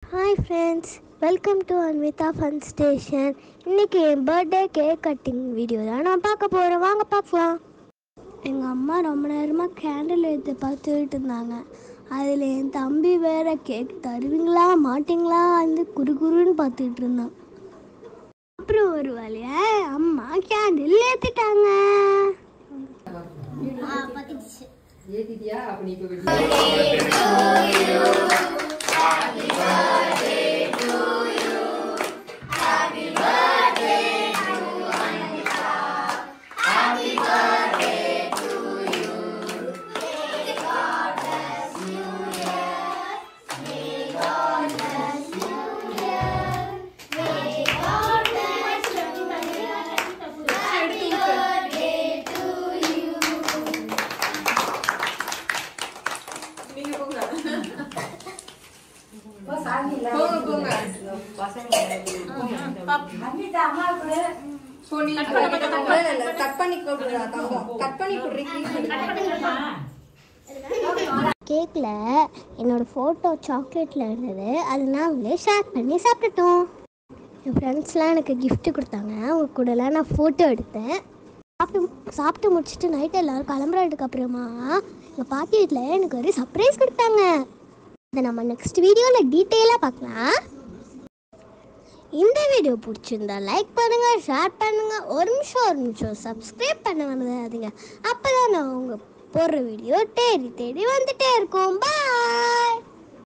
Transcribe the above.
Hi friends welcome to Anvitha fun station இன்னைக்கு என் birthday cake cutting video தான் நான் பார்க்க போகிறேன் வாங்க பார்க்கலாம் எங்கள் அம்மா ரொம்ப நேரமாக கேண்டில் எடுத்து பார்த்துக்கிட்டு இருந்தாங்க அதில் என் தம்பி வேற கேக் தருவீங்களா மாட்டிங்களா வந்து குறு குருன்னு பார்த்துக்கிட்டு இருந்தான் அப்புறம் ஒரு வழியா அம்மா கேண்டில் ஏற்றிட்டாங்க ஏத்திட்டியா அப்ப நீ இப்ப வெட்டி நீங்க போங்க போங்க போங்க போ, நீங்க போங்க. கட் பண்ணி கொடுறா தங்கம் கட் பண்ணி கொடுறீ கேக்கில் என்னோட ஃபோட்டோ சாக்லேட்டில் இருந்தது அது நாங்களே ஷேர் பண்ணி சாப்பிட்டுட்டோம் என் ஃப்ரெண்ட்ஸ்லாம் எனக்கு gift கொடுத்தாங்க அவங்க கூடலாம் நான் ஃபோட்டோ எடுத்தேன் சாப்பிட்டு சாப்பிட்டு முடிச்சுட்டு நைட்டு எல்லோரும் கிளம்புறதுக்கு அப்புறமா எங்கள் பாட்டி வீட்டில் எனக்கு ஒரு சர்ப்ரைஸ் கொடுத்தாங்க அதை நம்ம நெக்ஸ்ட் வீடியோவில் டீட்டெயிலாக பார்க்கலாம் இந்த வீடியோ பிடிச்சிருந்தா லைக் பண்ணுங்க ஷேர் பண்ணுங்க ஒரு நிமிஷம் ஒரு நிமிஷம் சப்ஸ்கிரைப் பண்ண வந்துடாதீங்க அப்பதான் நான் உங்க போடுற வீடியோ தேடி தேடி வந்துட்டே இருக்கும் பாய்